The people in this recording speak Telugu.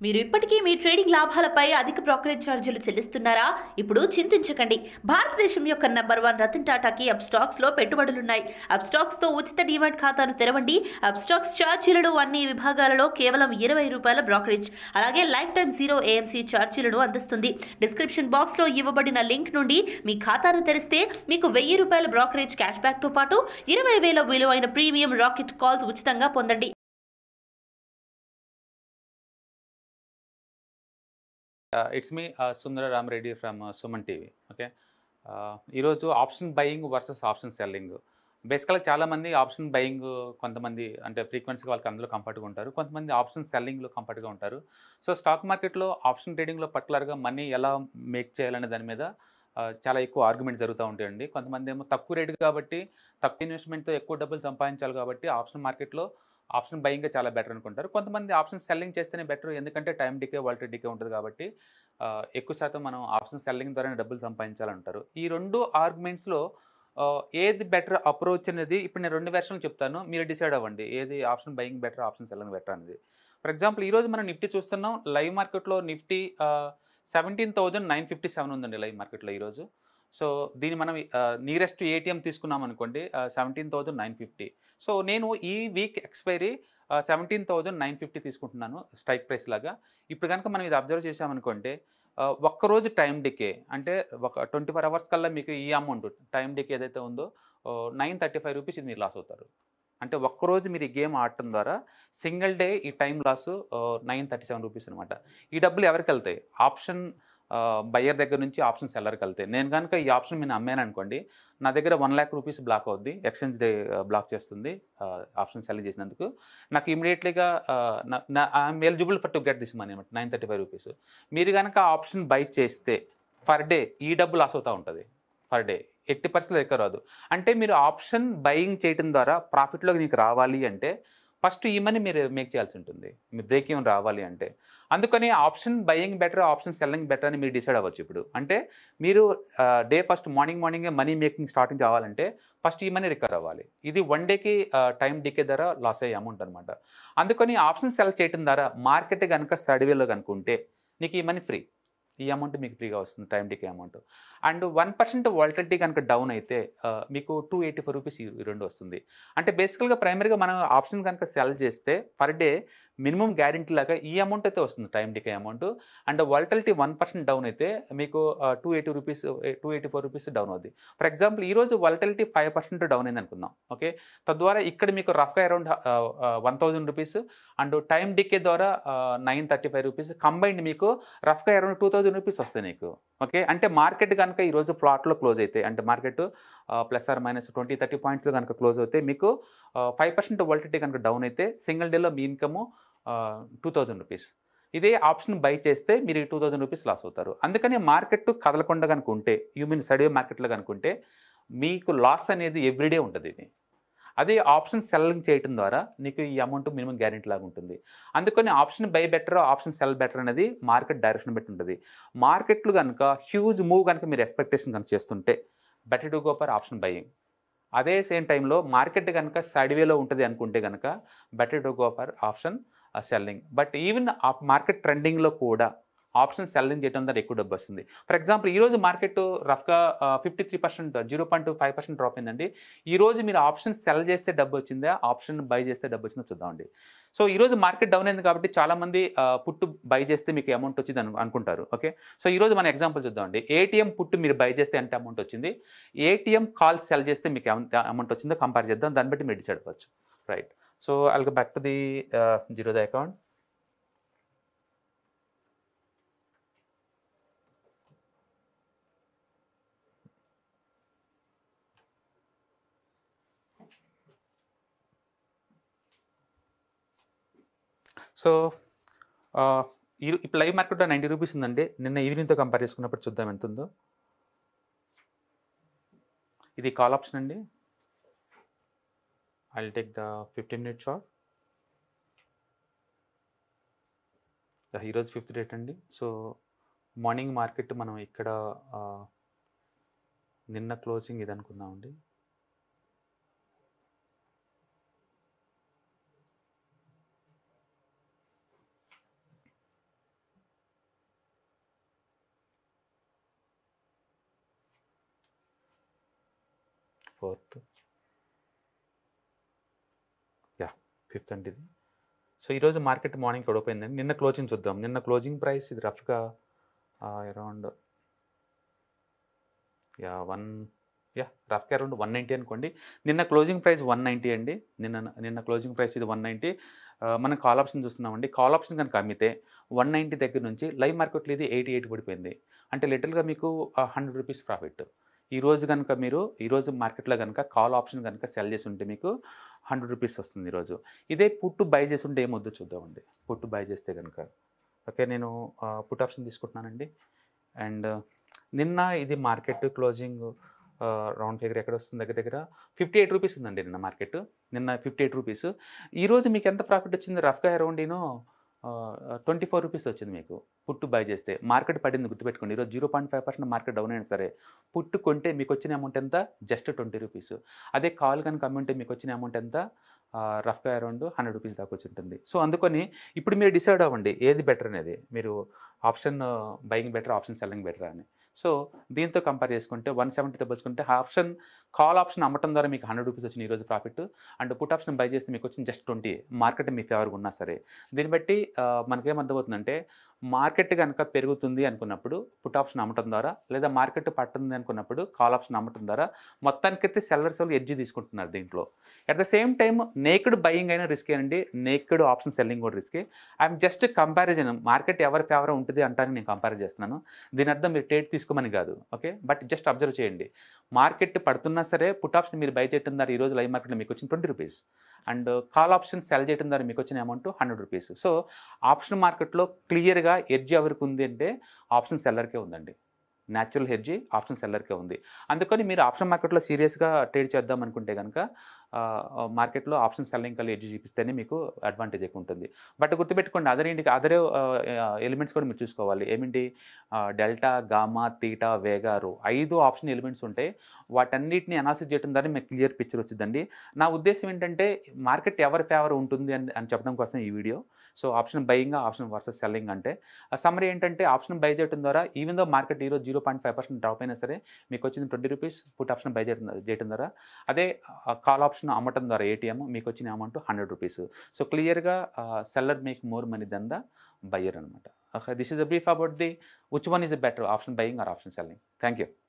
మీరు ఇప్పటికీ మీ ట్రేడింగ్ లాభాలపై అధిక బ్రోకరేజ్ ఛార్జీలు చెల్లిస్తున్నారా ఇప్పుడు చింతించకండి భారతదేశం యొక్క నంబర్ వన్ రతన్ టాటాకి అప్ స్టాక్స్ లో పెట్టుబడులున్నాయి అప్ స్టాక్స్ తో ఉచిత డిమాట్ ఖాతాను తెరవండి అప్ స్టాక్స్ ఛార్జీలను అన్ని విభాగాలలో కేవలం ఇరవై రూపాయల బ్రోకరేజ్ అలాగే లైఫ్ టైం జీరో ఏఎంసీ ఛార్జీలను అందిస్తుంది డిస్క్రిప్షన్ బాక్స్ లో ఇవ్వబడిన లింక్ నుండి మీ ఖాతాను తెరిస్తే మీకు వెయ్యి రూపాయల బ్రోకరేజ్ క్యాష్ బ్యాక్ తో పాటు ఇరవై వేల విలువైన ప్రీమియం రాకెట్ కాల్స్ ఉచితంగా పొందండి it's me Sundara Ramareddy from Suman TV okay ఈరోజు option buying versus option selling బేసికల్గా చాలామంది ఆప్షన్ బయింగ్ కొంతమంది అంటే ఫ్రీక్వెన్సీగా వాళ్ళకి అందులో కంఫర్ట్గా ఉంటారు కొంతమంది ఆప్షన్ సెల్లింగ్లో కంఫర్ట్గా ఉంటారు సో స్టాక్ మార్కెట్లో ఆప్షన్ ట్రేడింగ్లో పర్టికులర్గా మనీ ఎలా మేక్ చేయాలనే దాని మీద ఆ, చాలా ఎక్కువ ఆర్గ్యుమెంట్ జరుగుతూ ఉంటాయండి కొంతమంది ఏమో తక్కువ రేటు కాబట్టి తక్కువ ఇన్వెస్ట్మెంట్తో ఎక్కువ డబ్బులు సంపాదించాలి కాబట్టి ఆప్షన్ మార్కెట్లో ఆప్షన్ బయింగ్ చాలా బెటర్ అనుకుంటారు కొంతమంది ఆప్షన్ సెల్లింగ్ చేస్తేనే బెటర్ ఎందుకంటే టైం డికే వాల్టర్ డికే ఉంటుంది కాబట్టి ఆ, ఎక్కువ శాతం మనం ఆప్షన్ సెల్లింగ్ ద్వారానే డబ్బులు సంపాదించాలంటారు ఈ రెండు ఆర్గ్యుమెంట్స్లో ఏది బెటర్ అప్రోచ్ అనేది ఇప్పుడు నేను రెండు వెర్షన్లు చెప్తాను మీరు డిసైడ్ అవ్వండి ఏది option buying better option selling better అనేది ఫర్ ఎగ్జాంపుల్ ఈరోజు మనం నిఫ్టీ చూస్తున్నాం లైవ్ మార్కెట్లో Nifty seventeen thousand nine fifty seven ఉందండి లైవ్ మార్కెట్లో ఈరోజు సో దీన్ని మనం నియరెస్ట్ ఏటీఎం తీసుకున్నాం అనుకోండి seventeen thousand nine fifty so నేను ఈ week expiry seventeen thousand nine fifty తీసుకుంటున్నాను స్ట్రైక్ ప్రైస్ లాగా ఇప్పుడు కనుక మనం ఇది అబ్జర్వ్ చేసామనుకోండి ఆ, ఒక్కరోజు టైం డికే అంటే ఒక ట్వంటీ ఫోర్ అవర్స్ కల్లా మీకు ఈ అమౌంట్ టైం డికే ఏదైతే ఉందో నైన్ థర్టీ ఫైవ్ రూపీస్ ఇది మీరు లాస్ అవుతారు అంటే ఒక్కరోజు మీరు ఈ గేమ్ ఆడటం ద్వారా సింగిల్ డే ఈ time loss nine thirty seven rupees అనమాట ఈ డబ్బులు ఎవరికి వెళ్తాయి ఆప్షన్ బయ్యర్ దగ్గర నుంచి ఆప్షన్ సెల్లర్కి వెళ్తాయి నేను కనుక ఈ ఆప్షన్ నేను అమ్మాను అనుకోండి నా దగ్గర వన్ ల్యాక్ రూపీస్ బ్లాక్ అవుద్ది ఎక్స్చేంజ్ డే బ్లాక్ చేస్తుంది ఆప్షన్ సెల్ చేసినందుకు నాకు ఇమీడియట్లీగా I'm eligible for to get this money అనమాట నైన్ థర్టీ ఫైవ్ రూపీస్ మీరు కనుక ఆప్షన్ బై చేస్తే పర్ డే ఈ డబ్బు లాస్ అవుతూ ఉంటుంది పర్ డే ఎట్టి పరిస్థితులు ఎక్కడ రాదు అంటే మీరు ఆప్షన్ బయింగ్ చేయడం ద్వారా ప్రాఫిట్లోకి నీకు రావాలి అంటే ఫస్ట్ ఈ మనీ మీరు మేక్ చేయాల్సి ఉంటుంది మీ బ్రేక్ ఈవెన్ రావాలి అంటే అందుకని option buying better option selling better అని మీరు డిసైడ్ అవ్వచ్చు ఇప్పుడు అంటే మీరు డే ఫస్ట్ మార్నింగ్ మార్నింగే మనీ మేకింగ్ స్టార్టింగ్ కావాలంటే ఫస్ట్ ఈ మనీ రికవర్ అవ్వాలి ఇది వన్ డేకి టైం డికే ధర లాస్ అయ్యే అమౌంట్ అనమాట అందుకని ఆప్షన్ సెలెక్ట్ చేయడం ద్వారా మార్కెట్ కనుక సర్వేలో కనుకుంటే నీకు ఈ మనీ ఫ్రీ ఈ అమౌంట్ మీకు ఫ్రీగా వస్తుంది time decay amount and one percent volatility కనుక డౌన్ అయితే ఆ, మీకు టూ ఎయిటీ ఫోర్ రూపీస్ ఈ రెండు వస్తుంది అంటే బేసికల్గా ప్రైమరీగా మనం ఆప్షన్ కనుక సెల్ చేస్తే పర్ డే మినిమం గ్యారెంటీ లాగా ఈ అమౌంట్ అయితే వస్తుంది time decay amount and volatility one percent down అయితే మీకు two eighty rupees two eighty four rupees down అవుద్ది ఫర్ ఎగ్జాంపుల్ ఈ రోజు వాలిటిలిటీ ఫైవ్ పర్సెంట్ డౌన్ అయింది అనుకుందాం ఓకే తద్వారా ఇక్కడ మీకు రఫ్గా around one thousand rupees and time decay ద్వారా nine thirty five rupees combined మీకు రఫ్గా అరౌండ్ టూ థౌజండ్ రూపీస్ వస్తాయి నీకు ఓకే అంటే మార్కెట్ కనుక ఈరోజు ఫ్లాట్లో క్లోజ్ అయితే అంటే market plus or minus twenty thirty points కనుక క్లోజ్ అవుతే మీకు ఫైవ్ పర్సెంట్ వాలిటిటీ కనుక డౌన్ అయితే సింగిల్ డేలో మీ ఇన్కమ్ టూ థౌజండ్ రూపీస్ ఇదే ఆప్షన్ బై చేస్తే మీరు టూ థౌజండ్ రూపీస్ లాస్ అవుతారు అందుకని మార్కెట్ కదలకుండా కనుక ఉంటే యూ మీన్ సడే మార్కెట్లో కనుకుంటే మీకు లాస్ అనేది ఎవ్రీడే ఉంటుంది ఇది అదే ఆప్షన్ సెల్లింగ్ చేయడం ద్వారా నీకు ఈ అమౌంట్ మినిమం గ్యారెంటీ లాగా ఉంటుంది అందుకని option buy better option sell better అనేది మార్కెట్ డైరెక్షన్ బట్టి ఉంటుంది మార్కెట్లు కనుక హ్యూజ్ మూవ్ కనుక మీరు ఎక్స్పెక్టేషన్ కనుక చేస్తుంటే better to go for option buying అదే సేమ్ టైంలో మార్కెట్ కనుక సైడ్వేలో ఉంటుంది అనుకుంటే కనుక better to go for option selling but even market ట్రెండింగ్లో కూడా ఆప్షన్ సెల్లింగ్ చేయడం ద్వారా ఎక్కువ డబ్బు వస్తుంది ఫర్ ఎగ్జాంపుల్ ఈరోజు మార్కెట్ రఫ్గా fifty three percent zero point five percent drop అయిందండి ఈ రోజు మీరు ఆప్షన్ సెల్ చేస్తే డబ్బు వచ్చిందా ఆప్షన్ బై చేస్తే డబ్బు వచ్చిందో చూద్దామండి సో ఈరోజు మార్కెట్ డౌన్ అయింది కాబట్టి చాలామంది పుట్టు బై చేస్తే మీకు అమౌంట్ వచ్చింది అను అనుకుంటారు ఓకే సో ఈరోజు మన ఎగ్జాంపుల్ చూద్దామండి ఏటీఎం పుట్టు మీరు బై చేస్తే ఎంత అమౌంట్ వచ్చింది ఏటీఎం కాల్ సెల్ చేస్తే మీకు ఎంత అమౌంట్ వచ్చిందో కంపేర్ చేద్దాం దాన్ని బట్టి మీరు డిసైడ్ అవ్వచ్చు right so I'll go back to the Zerodha account so ఈ ఇప్పుడు లైవ్ మార్కెట్లో నైంటీ రూపీస్ ఉందండి నిన్న ఈవినింగ్తో కంపేర్ చేసుకున్నప్పుడు చూద్దాం ఎంత ఉందో ఇది కాల్ ఆప్షన్ అండి I take the fifteen minute chart ఈరోజు ఫిఫ్త్ డేట్ అండి సో మార్నింగ్ మార్కెట్ మనం ఇక్కడ ఆ, నిన్న క్లోజింగ్ ఇది అనుకుందామండి ఫోర్త్ యా ఫిఫ్త్ అండి ఇది సో ఈరోజు మార్కెట్ మార్నింగ్ ఓడిపోయిందండి నిన్న క్లోజింగ్ చూద్దాం నిన్న క్లోజింగ్ ప్రైస్ ఇది రఫ్గా అరౌండ్ యా వన్ యా రఫ్గా అరౌండ్ వన్ నైంటీ అనుకోండి నిన్న క్లోజింగ్ ప్రైస్ వన్ నైంటీ అండి నిన్న నిన్న క్లోజింగ్ ప్రైస్ ఇది వన్ నైంటీ మనం కాల్ ఆప్షన్ చూస్తున్నామండి కాల్ ఆప్షన్ కనుక అమ్మితే వన్ నైంటీ దగ్గర నుంచి లైవ్ మార్కెట్లో ఇది ఎయిటీ ఎయిట్ పడిపోయింది అంటే లిటిల్గా మీకు హండ్రెడ్ రూపీస్ ప్రాఫిట్ ఈ రోజు కనుక మీరు ఈరోజు మార్కెట్లో కనుక కాల్ ఆప్షన్ కనుక సెల్ చేసి ఉంటే మీకు హండ్రెడ్ రూపీస్ వస్తుంది ఈరోజు ఇదే పుట్టు బై చేసి ఉంటే ఏమొద్దు చూద్దామండి పుట్టు బై చేస్తే కనుక ఓకే నేను పుట్ ఆప్షన్ తీసుకుంటున్నానండి అండ్ నిన్న ఇది మార్కెట్ క్లోజింగ్ రౌండ్ ఫిగర్ ఎక్కడ వస్తుంది దగ్గర దగ్గర ఫిఫ్టీ ఎయిట్ రూపీస్ ఉందండి నిన్న మార్కెట్ నిన్న ఫిఫ్టీ ఎయిట్ రూపీస్ ఈరోజు మీకు ఎంత ప్రాఫిట్ వచ్చింది రఫ్గా around you know twenty four rupees వచ్చింది మీకు పుట్టు బై చేస్తే మార్కెట్ పడింది గుర్తుపెట్టుకోండి ఈరోజు zero point five percent market down అయినా సరే పుట్టు కొంటే మీకు వచ్చిన అమౌంట్ ఎంత జస్ట్ ట్వంటీ రూపీస్ అదే కాల్ కనుక అమ్ముంటే మీకు వచ్చిన అమౌంట్ ఎంత రఫ్గా అరౌండ్ హండ్రెడ్ రూపీస్ దాకా వచ్చి ఉంటుంది సో అందుకని ఇప్పుడు మీరు డిసైడ్ అవ్వండి ఏది బెటర్ అనేది మీరు option buying better option selling better అని సో దీంతో కంపేర్ చేసుకుంటే వన్ సెవెంటీతో పోల్చుకుంటే ఆప్షన్ కాల్ ఆప్షన్ అమ్మటం ద్వారా మీకు హండ్రెడ్ రూపీస్ వచ్చిన ఈరోజు profit and put option buy చేస్తే మీకు వచ్చిన జస్ట్ ట్వంటీ మార్కెట్ మీ ఫేవర్గా ఉన్నా సరే దీన్ని బట్టి ఆ, మనకేం అర్థమవుతుందంటే మార్కెట్ కనుక పెరుగుతుంది అనుకున్నప్పుడు పుట్ ఆప్షన్ అమ్మటం ద్వారా లేదా మార్కెట్ పట్టుంది అనుకున్నప్పుడు కాల్ ఆప్షన్ అమ్మటం ద్వారా మొత్తానికైతే సెల్లర్స్ వాళ్ళు ఎడ్జి తీసుకుంటున్నారు దీంట్లో at the same time naked buying అయినా రిస్క్ అండి నేక్డ్ ఆప్షన్ సెల్లింగ్ కూడా రిస్కే ఐఎమ్ జస్ట్ కంపారిజన్ మార్కెట్ ఎవరి ఫేవర్ ఉంటుంది అంటానికి నేను కంపేర్ చేస్తున్నాను దీని అర్థం మీరు ట్రేడ్ తీసుకోమని కాదు ఓకే బట్ జస్ట్ అబ్జర్వ్ చేయండి మార్కెట్ పడుతున్నా సరే పుట్ ఆప్షన్ మీరు బై చేయడం ద్వారా ఈరోజు లైవ్ మార్కెట్లో మీకు వచ్చిన twenty rupees and call option sell చేయడం ద్వారా మీకు వచ్చిన amount hundred rupees so option మార్కెట్లో క్లియర్గా ఎడ్జ్ ఎవరికి ఉంది అంటే ఆప్షన్ సెల్లర్కే ఉందండి న్యాచురల్ హెడ్జి ఆప్షన్ సెల్లర్కే ఉంది అందుకని మీరు ఆప్షన్ మార్కెట్లో సీరియస్గా ట్రేడ్ చేద్దాం అనుకుంటే కనుక మార్కెట్లో ఆప్షన్ సెల్లింగ్ కల్లా ఎడ్జ్ చూపిస్తేనే మీకు అడ్వాంటేజ్ ఎక్కువ ఉంటుంది బట్ గుర్తుపెట్టుకోండి అదర్ ఇంటికి అదర్ ఎలిమెంట్స్ కూడా మీరు చూసుకోవాలి ఏమిటి డెల్టా గామా తీటా వేగా రో ఐదు ఆప్షన్ ఎలిమెంట్స్ ఉంటాయి వాటన్నిటిని అనాలిసిస్ చేయడం ద్వారా మీకు క్లియర్ పిక్చర్ వచ్చిందండి నా ఉద్దేశం ఏంటంటే మార్కెట్ ఎవరి ఫేవర్ ఉంటుంది అని అని చెప్పడం కోసం ఈ video so option buying option versus selling అంటే సమ్మరీ ఏంటంటే ఆప్షన్ బై చేయడం ద్వారా ఈవెన్ దో మార్కెట్ ఈరోజు zero point five percent drop అయినా సరే మీకు వచ్చింది twenty rupees put option buy చేయడం చేయడం ద్వారా అదే కాల్ ఆప్షన్ అమ్మటం ద్వారా ఏటీఎం మీకు వచ్చిన అమౌంట్ హండ్రెడ్ రూపీస్ సో క్లియర్గా seller make more money then the buyer అనమాట this is the brief about the which one is the better option buying or option selling thank you